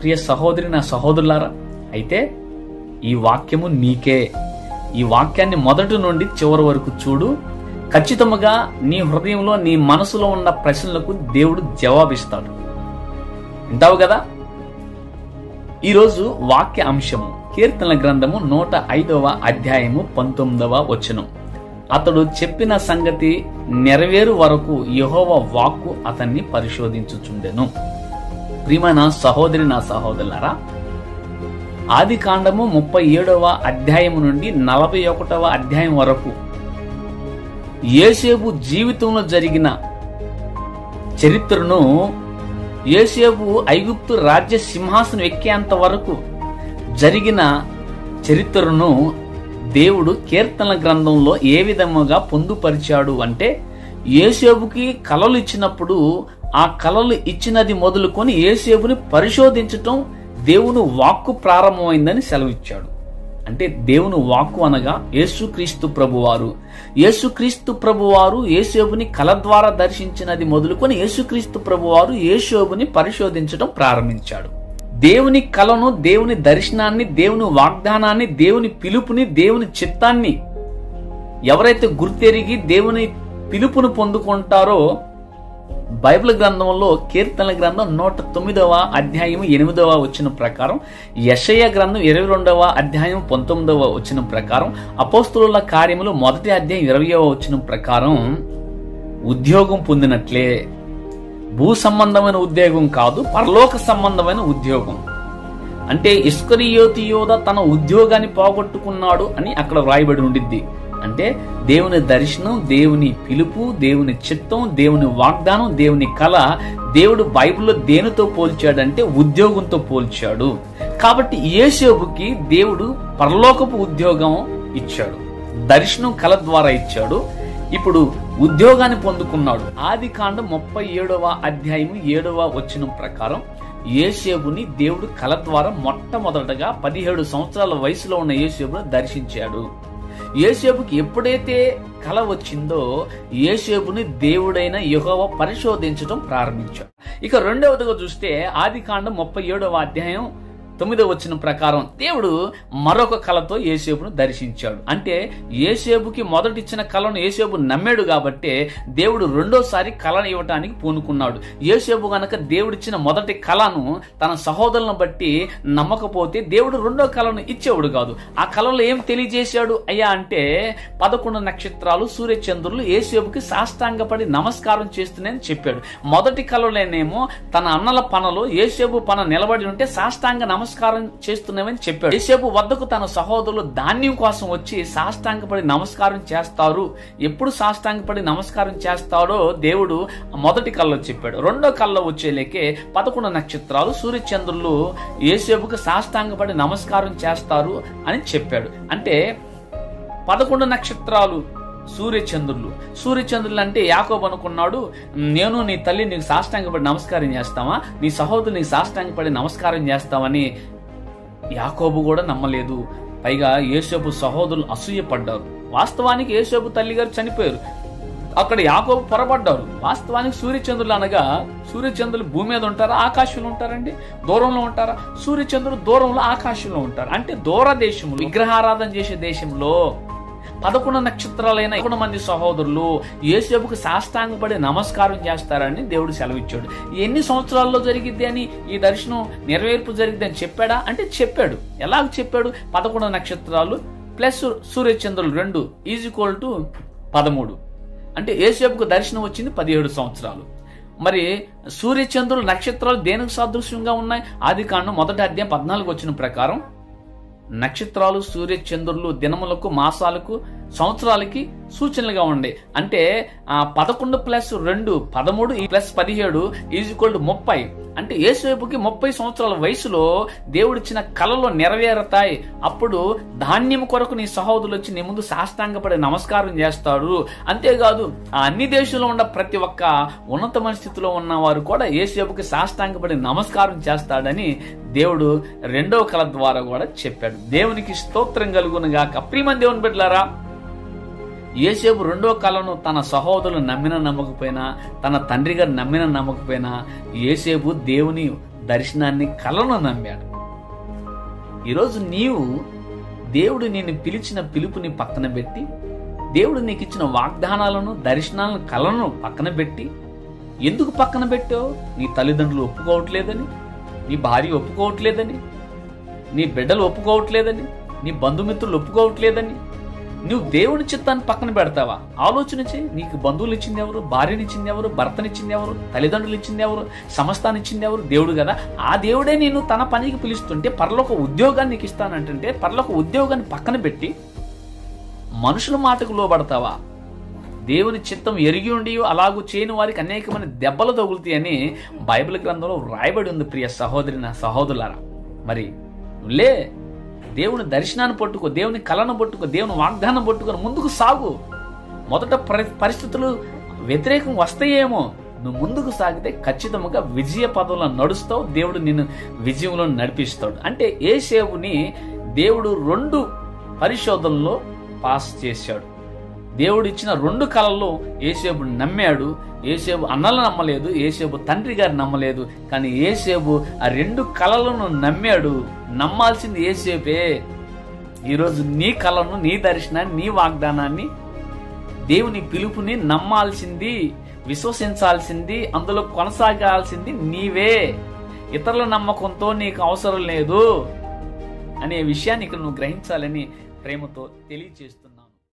ప్రియ సహోదరి నా సహోదరులారా అయితే ఈ వాక్యము నీకే ఈ వాక్యాన్ని మొదటి నుండి చివరి వరకు చూడు ఖచ్చితముగా నీ హృదయంలో నీ మనసులో ఉన్న ప్రశ్నలకు దేవుడు జవాబిస్తాడు వింటావు కదా ఈరోజు వాక్య అంశము కీర్తన గ్రంథము నూట ఐదవ అధ్యాయము పంతొమ్మిదవ వచనం అతడు చెప్పిన సంగతి నెరవేరు వరకు యహోవ వాక్కు అతన్ని పరిశోధించుచుండెను ప్రియమైన సహోదరి నా సహోదరులారా ఆది కాండము ముప్పై ఏడవ అధ్యాయం నుండి నలభై ఒకటవ అధ్యాయం వరకు ఏసేపు జీవితంలో జరిగిన చరిత్రను ఏసేపు ఐగుప్తు రాజ్య సింహాసనం ఎక్కేంత వరకు జరిగిన చరిత్రను దేవుడు కీర్తన గ్రంథంలో ఏ విధముగా పొందుపరిచాడు అంటే ఏసేపుకి కలలు ఇచ్చినప్పుడు ఆ కలలు ఇచ్చినది మొదలుకొని ఏసేపుని పరిశోధించటం దేవుని వాక్కు ప్రారంభమైందని సెలవిచ్చాడు అంటే దేవుని వాక్కు అనగా యేసుక్రీస్తు ప్రభువారు యేసుక్రీస్తు ప్రభువారు యేసేపుని కల ద్వారా దర్శించినది మొదలుకొని యేసుక్రీస్తు ప్రభువారు యేసోబుని పరిశోధించడం ప్రారంభించాడు దేవుని కలను దేవుని దర్శనాన్ని దేవుని వాగ్దానాన్ని దేవుని పిలుపుని దేవుని చిత్తాన్ని ఎవరైతే గుర్తెరిగి దేవుని పిలుపును పొందుకుంటారో బైబిల్ గ్రంథంలో కీర్తన గ్రంథం నూట తొమ్మిదవ అధ్యాయం ఎనిమిదవ వచ్చిన ప్రకారం యషయ గ్రంథం ఇరవై రెండవ అధ్యాయం పంతొమ్మిదవ వచ్చిన ప్రకారం అపోస్తుల కార్యములు మొదటి అధ్యాయం ఇరవయవ వచ్చిన ప్రకారం ఉద్యోగం పొందినట్లే భూ సంబంధమైన ఉద్యోగం కాదు పరలోక సంబంధమైన ఉద్యోగం అంటే ఇస్కరియోతి యోధ తన ఉద్యోగాన్ని పోగొట్టుకున్నాడు అని అక్కడ వ్రాయబడి ఉండిద్ది అంటే దేవుని దర్శనం దేవుని పిలుపు దేవుని చిత్తం దేవుని వాగ్దానం దేవుని కళ దేవుడు బైబిల్లో దేనితో పోల్చాడంటే ఉద్యోగంతో పోల్చాడు కాబట్టి ఏసేపుకి దేవుడు పరలోకపు ఉద్యోగం ఇచ్చాడు దర్శనం కళ ద్వారా ఇచ్చాడు ఇప్పుడు ఉద్యోగాన్ని పొందుకున్నాడు ఆది కాండం ముప్పై ఏడవ అధ్యాయం ఏడవ వచనం ప్రకారం ఏసేబుని దేవుడు కళ ద్వారా మొట్టమొదటగా పదిహేడు సంవత్సరాల వయసులో ఉన్న ఏసేబును దర్శించాడు ఏసేపుకి ఎప్పుడైతే కల వచ్చిందో ఏసేపుని దేవుడైన యెహోవ పరిశోధించడం ప్రారంభించాడు ఇక రెండవదిగా చూస్తే ఆది కాండం ముప్పై ఏడవ అధ్యాయం తొమ్మిదో వచ్చిన ప్రకారం దేవుడు మరొక కళతో ఏసేపును దర్శించాడు అంటే ఏసేపుకి మొదటి ఇచ్చిన కళను ఏసేపు నమ్మాడు కాబట్టి దేవుడు రెండోసారి కళను ఇవ్వటానికి పూనుకున్నాడు ఏసేపు గనక దేవుడిచ్చిన మొదటి కళను తన సహోదరులను బట్టి నమ్మకపోతే దేవుడు రెండో కళను ఇచ్చేవాడు కాదు ఆ కళలో ఏం తెలియజేశాడు అయ్యా అంటే పదకొండు నక్షత్రాలు సూర్యచంద్రులు ఏసేపుకి సాష్టాంగపడి నమస్కారం చేస్తున్నాయని చెప్పాడు మొదటి కళలోనేమో తన అన్నల పనలో ఏసేపు పన నిలబడి ఉంటే సాష్టాంగ నమస్కారం చేస్తున్నామని చెప్పాడు ఏసేపు వద్దకు తన సహోదరులు ధాన్యం కోసం వచ్చి సాష్టాంగపడి నమస్కారం చేస్తారు ఎప్పుడు సాష్టాంగపడి నమస్కారం చేస్తాడో దేవుడు మొదటి కళ్ళలో చెప్పాడు రెండో కళ్ళలో వచ్చేలేకే పదకొండు నక్షత్రాలు సూర్యచంద్రులు ఏసేపుకు సాష్టాంగపడి నమస్కారం చేస్తారు అని చెప్పాడు అంటే పదకొండు నక్షత్రాలు సూర్యచంద్రులు సూర్యచంద్రులు అంటే యాకోబు అనుకున్నాడు నేను నీ తల్లి నీకు సాష్టాంగపడి నమస్కారం చేస్తావా నీ సహోదరు నీకు సాష్టాంగపడి నమస్కారం చేస్తావని యాకోబు కూడా నమ్మలేదు పైగా యేసేపు సహోదరులు అసూయపడ్డారు వాస్తవానికి యేసేపు తల్లి గారు చనిపోయారు అక్కడ యాకోబు పొరపడ్డారు వాస్తవానికి సూర్యచంద్రులు అనగా సూర్యచంద్రులు భూమి మీద ఉంటారా ఆకాశంలో ఉంటారండి దూరంలో ఉంటారా సూర్యచంద్రులు దూరంలో ఆకాశంలో ఉంటారు అంటే దూర దేశంలో విగ్రహారాధన చేసే దేశంలో పదకొండు నక్షత్రాలైన పదకొండు మంది సహోదరులు యేసేపుకు సాష్టాంగపడి నమస్కారం చేస్తారని దేవుడు సెలవిచ్చాడు ఎన్ని సంవత్సరాల్లో జరిగిద్ది అని ఈ దర్శనం నెరవేర్పు జరిగిద్ది అని చెప్పాడా అంటే చెప్పాడు ఎలాగ చెప్పాడు పదకొండు నక్షత్రాలు ప్లస్ సూర్యచంద్రులు రెండు ఈజ్ ఈక్వల్ టు పదమూడు అంటే ఏసేపుకు దర్శనం వచ్చింది పదిహేడు సంవత్సరాలు మరి సూర్యచంద్రులు నక్షత్రాలు దేనికి సాదృశ్యంగా ఉన్నాయి ఆది కాండం మొదటి అధ్యాయం పద్నాలుగు వచ్చిన ప్రకారం నక్షత్రాలు సూర్య చంద్రులు దినములకు మాసాలకు సంవత్సరాలకి సూచనలుగా ఉండే అంటే ఆ పదకొండు ప్లస్ రెండు పదమూడు ప్లస్ పదిహేడు ఈజ్ ఈక్వల్ టు ముప్పై అంటే ఏసేపుకి ముప్పై సంవత్సరాల వయసులో దేవుడిచ్చిన కళలో నెరవేరతాయి అప్పుడు ధాన్యం కొరకు నీ సహోదరులు వచ్చి నీ ముందు సాష్టాంగపడి నమస్కారం చేస్తాడు అంతేకాదు ఆ అన్ని దేశంలో ఉన్న ప్రతి ఒక్క ఉన్నతమైన స్థితిలో ఉన్న వారు కూడా ఏసేపుకి సాష్టాంగపడి నమస్కారం చేస్తాడని దేవుడు రెండవ కళ ద్వారా కూడా చెప్పాడు దేవునికి స్తోత్రం కలుగును గాక ప్రియమని దేవుని బిడ్డలారా ఏసేపు రెండో కళను తన సహోదరులు నమ్మిన నమ్మకపోయినా తన తండ్రి గారు నమ్మిన నమ్మకపోయినా ఏసేపు దేవుని దర్శనాన్ని కలను నమ్మాడు ఈరోజు నీవు దేవుడు నిన్ను పిలిచిన పిలుపుని పక్కన పెట్టి దేవుడు నీకు ఇచ్చిన వాగ్దానాలను దర్శనాలను కలను పక్కన పెట్టి ఎందుకు పక్కన పెట్టావు నీ తల్లిదండ్రులు ఒప్పుకోవట్లేదని నీ భార్య ఒప్పుకోవట్లేదని నీ బిడ్డలు ఒప్పుకోవట్లేదని నీ బంధుమిత్రులు ఒప్పుకోవట్లేదని నువ్వు దేవుని చిత్తాన్ని పక్కన పెడతావా ఆలోచన చేయి నీకు బంధువులు ఇచ్చింది ఎవరు భార్యని ఇచ్చింది ఎవరు భర్తనిచ్చింది ఎవరు తల్లిదండ్రులు ఇచ్చింది ఎవరు సమస్తాన్ని ఇచ్చింది ఎవరు దేవుడు కదా ఆ దేవుడే నేను తన పనికి పిలుస్తుంటే పరలోక ఉద్యోగాన్ని నీకు ఇస్తానంటుంటే పరలోక ఉద్యోగాన్ని పక్కన పెట్టి మనుషుల మాటకు లోబడతావా దేవుని చిత్తం ఎరిగి ఉండి అలాగూ చేయని వారికి అనేకమైన దెబ్బలు తగులుతాయని బైబిల్ గ్రంథంలో రాయబడి ఉంది ప్రియ సహోదరి నా సహోదరులారా మరి లే దేవుని దర్శనాన్ని పట్టుకో దేవుని కళను పట్టుకో దేవుని వాగ్దానం పట్టుకొని ముందుకు సాగు మొదట పరి- పరిస్థితులు వ్యతిరేకం వస్తాయేమో నువ్వు ముందుకు సాగితే ఖచ్చితంగా విజయ పదంలో నడుస్తావు దేవుడు నిన్ను విజయంలో నడిపిస్తాడు అంటే ఏ సేవుని దేవుడు రెండు పరిశోధనలో పాస్ చేశాడు దేవుడు ఇచ్చిన రెండు కళల్లో ఏసేబు నమ్మాడు ఏసేబు అన్నలు నమ్మలేదు ఏసేబు తండ్రి గారు నమ్మలేదు కానీ ఏసేబు ఆ రెండు కళలను నమ్మాడు నమ్మాల్సింది ఏసేపే ఈరోజు నీ కళను నీ దర్శనాన్ని నీ వాగ్దానాన్ని దేవుని పిలుపుని నమ్మాల్సింది విశ్వసించాల్సింది అందులో కొనసాగాల్సింది నీవే ఇతరుల నమ్మకంతో నీకు అవసరం లేదు అనే విషయాన్ని ఇక్కడ నువ్వు గ్రహించాలని ప్రేమతో తెలియచేస్తూ